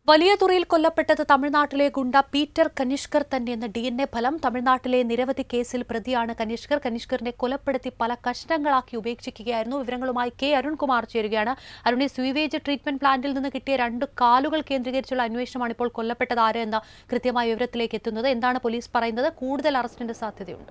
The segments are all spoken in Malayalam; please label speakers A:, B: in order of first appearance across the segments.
A: വലിയ തുറയിൽ കൊല്ലപ്പെട്ടത് തമിഴ്നാട്ടിലെ ഗുണ്ട പീറ്റർ കനിഷ്കർ തന്നെയെന്ന ഡി എൻ എ ഫലം തമിഴ്നാട്ടിലെ നിരവധി കേസിൽ പ്രതിയാണ് കനിഷ്കർ കനിഷ്കറിനെ കൊലപ്പെടുത്തി പല കഷ്ണങ്ങളാക്കി ഉപേക്ഷിക്കുകയായിരുന്നു വിവരങ്ങളുമായി കെ അരുൺകുമാർ ചേരുകയാണ് അരുണി സ്വീവേജ് ട്രീറ്റ്മെന്റ് പ്ലാന്റിൽ നിന്ന് കിട്ടിയ രണ്ട് കാലുകൾ കേന്ദ്രീകരിച്ചുള്ള അന്വേഷണമാണ് ഇപ്പോൾ കൊല്ലപ്പെട്ടത് ആര് എന്ന കൃത്യമായ വിവരത്തിലേക്ക് എത്തുന്നത് എന്താണ് പോലീസ് പറയുന്നത് കൂടുതൽ അറസ്റ്റിന്റെ സാധ്യതയുണ്ട്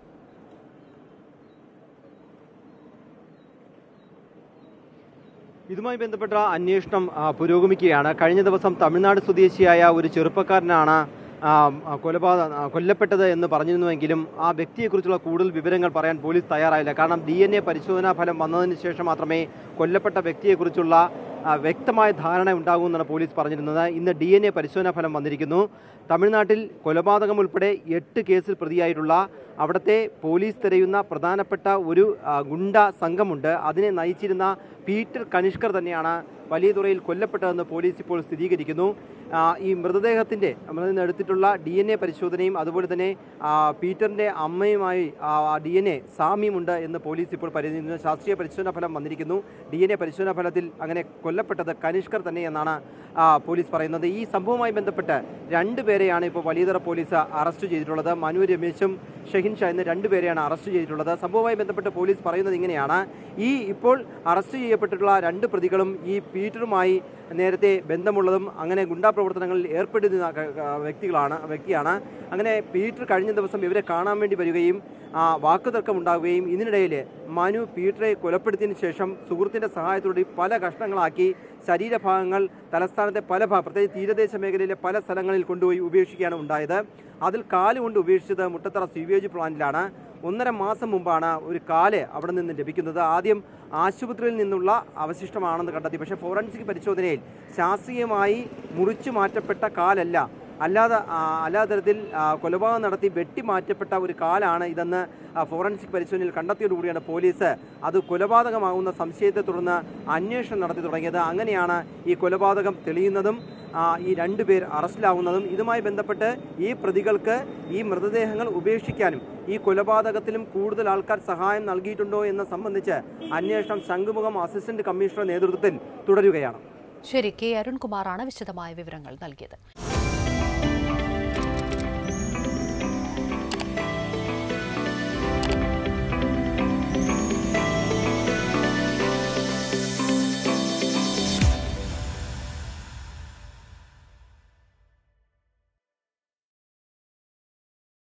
B: ഇതുമായി ബന്ധപ്പെട്ട അന്വേഷണം ആ, പുരോഗമിക്കുകയാണ് കഴിഞ്ഞ ദിവസം തമിഴ്നാട് സ്വദേശിയായ ഒരു ചെറുപ്പക്കാരനാണ് ആ, ആ, കൊലപാതക ആ, കൊല്ലപ്പെട്ടത് എന്ന് പറഞ്ഞിരുന്നുവെങ്കിലും ആ വ്യക്തിയെക്കുറിച്ചുള്ള കൂടുതൽ വിവരങ്ങൾ പറയാൻ പോലീസ് തയ്യാറായില്ല കാരണം ഡി എൻ എ പരിശോധനാ ഫലം വന്നതിന് ശേഷം മാത്രമേ കൊല്ലപ്പെട്ട വ്യക്തിയെക്കുറിച്ചുള്ള ആ, വ്യക്തമായ ധാരണ ഉണ്ടാകുമെന്നാണ് പോലീസ് പറഞ്ഞിരുന്നത് ഇന്ന് ഡി എൻ എ പരിശോധനാ ഫലം വന്നിരിക്കുന്നു തമിഴ്നാട്ടിൽ കൊലപാതകം ഉൾപ്പെടെ എട്ട് കേസിൽ പ്രതിയായിട്ടുള്ള അവിടുത്തെ പോലീസ് തിരയുന്ന പ്രധാനപ്പെട്ട ഒരു ആ, ഗുണ്ട സംഘമുണ്ട് അതിനെ നയിച്ചിരുന്ന പീറ്റർ കനിഷ്കർ തന്നെയാണ് വലിയ തുറയിൽ കൊല്ലപ്പെട്ടതെന്ന് പോലീസ് ഇപ്പോൾ സ്ഥിരീകരിക്കുന്നു ആ, ഈ മൃതദേഹത്തിൻ്റെ നമ്മളിൽ നിന്ന് എടുത്തിട്ടുള്ള ഡി എൻ എ പരിശോധനയും അതുപോലെ തന്നെ ആ, പീറ്ററിൻ്റെ അമ്മയുമായി ഡി എൻ എ സാമ്യമുണ്ട് എന്ന് പോലീസ് ഇപ്പോൾ പരിഗണിക്കുന്നു ശാസ്ത്രീയ പരിശോധനാ ഫലം വന്നിരിക്കുന്നു ഡി എൻ എ പരിശോധനാ ഫലത്തിൽ അങ്ങനെ കൊല്ലപ്പെട്ടത് കനിഷ്കർ തന്നെയെന്നാണ് ആ, പോലീസ് പറയുന്നത് ഈ സംഭവവുമായി ബന്ധപ്പെട്ട് രണ്ടുപേരെയാണ് ഇപ്പോൾ വലിയതറ പോലീസ് അറസ്റ്റ് ചെയ്തിട്ടുള്ളത് മനു രമേശും ഷഹിൻ ഷാ എന്ന രണ്ടുപേരെയാണ് അറസ്റ്റ് ചെയ്തിട്ടുള്ളത് സംഭവവുമായി ബന്ധപ്പെട്ട് പോലീസ് പറയുന്നത് ഇങ്ങനെയാണ് ഈ ഇപ്പോൾ അറസ്റ്റ് ചെയ്യപ്പെട്ടിട്ടുള്ള രണ്ട് പ്രതികളും ഈ പീറ്ററുമായി നേരത്തെ ബന്ധമുള്ളതും അങ്ങനെ ഗുണ്ടാ പ്രവർത്തനങ്ങളിൽ ഏർപ്പെട്ടിരുന്ന ക- ക- വ്യക്തികളാണ് വ്യക്തിയാണ് അങ്ങനെ പീറ്റർ കഴിഞ്ഞ ദിവസം ഇവരെ കാണാൻ വേണ്ടി വരികയും ആ, വാക്കുതർക്കം ഉണ്ടാവുകയും ഇതിനിടയിൽ മനു പീറ്ററെ കൊലപ്പെടുത്തിയതിനു ശേഷം സുഹൃത്തിൻ്റെ സഹായത്തോടെ പല കഷ്ണങ്ങളാക്കി ശരീരഭാഗങ്ങൾ തലസ്ഥാനത്തെ പല ഭാഗം പ്രത്യേകിച്ച് തീരദേശ മേഖലയിലെ പല സ്ഥലങ്ങളിൽ കൊണ്ടുപോയി ഉപേക്ഷിക്കുകയാണ് ഉണ്ടായത് അതിൽ കാല് കൊണ്ട് ഉപേക്ഷിച്ചത് മുട്ടത്തറ സ്വീവേജ് പ്ലാന്റിലാണ് ഒന്നര മാസം മുമ്പാണ് ഒരു കാല് അവിടെ നിന്ന് ലഭിക്കുന്നത് ആദ്യം ആശുപത്രിയിൽ നിന്നുള്ള അവശിഷ്ടമാണെന്ന് കണ്ടെത്തി പക്ഷേ ഫോറൻസിക് പരിശോധനയിൽ ശാസ്ത്രീയമായി മുറിച്ചു മാറ്റപ്പെട്ട കാലല്ല അല്ലാതെ ആ, അല്ലാതെ തരത്തിൽ ആ, കൊലപാതകം നടത്തി വെട്ടി മാറ്റപ്പെട്ട ഒരു കാലാണ് ഇതെന്ന് ആ, ഫോറൻസിക് പരിശോധനയിൽ കണ്ടെത്തിയതോടുകൂടിയാണ് പോലീസ് അത് കൊലപാതകമാകുന്ന സംശയത്തെ തുടർന്ന് അന്വേഷണം നടത്തി തുടങ്ങിയത് അങ്ങനെയാണ് ഈ കൊലപാതകം തെളിയുന്നതും ആ, ഈ രണ്ടുപേർ അറസ്റ്റിലാവുന്നതും ഇതുമായി ബന്ധപ്പെട്ട് ഈ പ്രതികൾക്ക് ഈ മൃതദേഹങ്ങൾ ഉപേക്ഷിക്കാനും ഈ കൊലപാതകത്തിലും കൂടുതൽ ആൾക്കാർ സഹായം നൽകിയിട്ടുണ്ടോ എന്ന് സംബന്ധിച്ച് അന്വേഷണം ശംഖുമുഖം അസിസ്റ്റന്റ് കമ്മീഷണർ നേതൃത്വത്തിൽ തുടരുകയാണ്
A: ശരി കെ അരുൺകുമാറാണ് വിശദമായ വിവരങ്ങൾ നൽകിയത്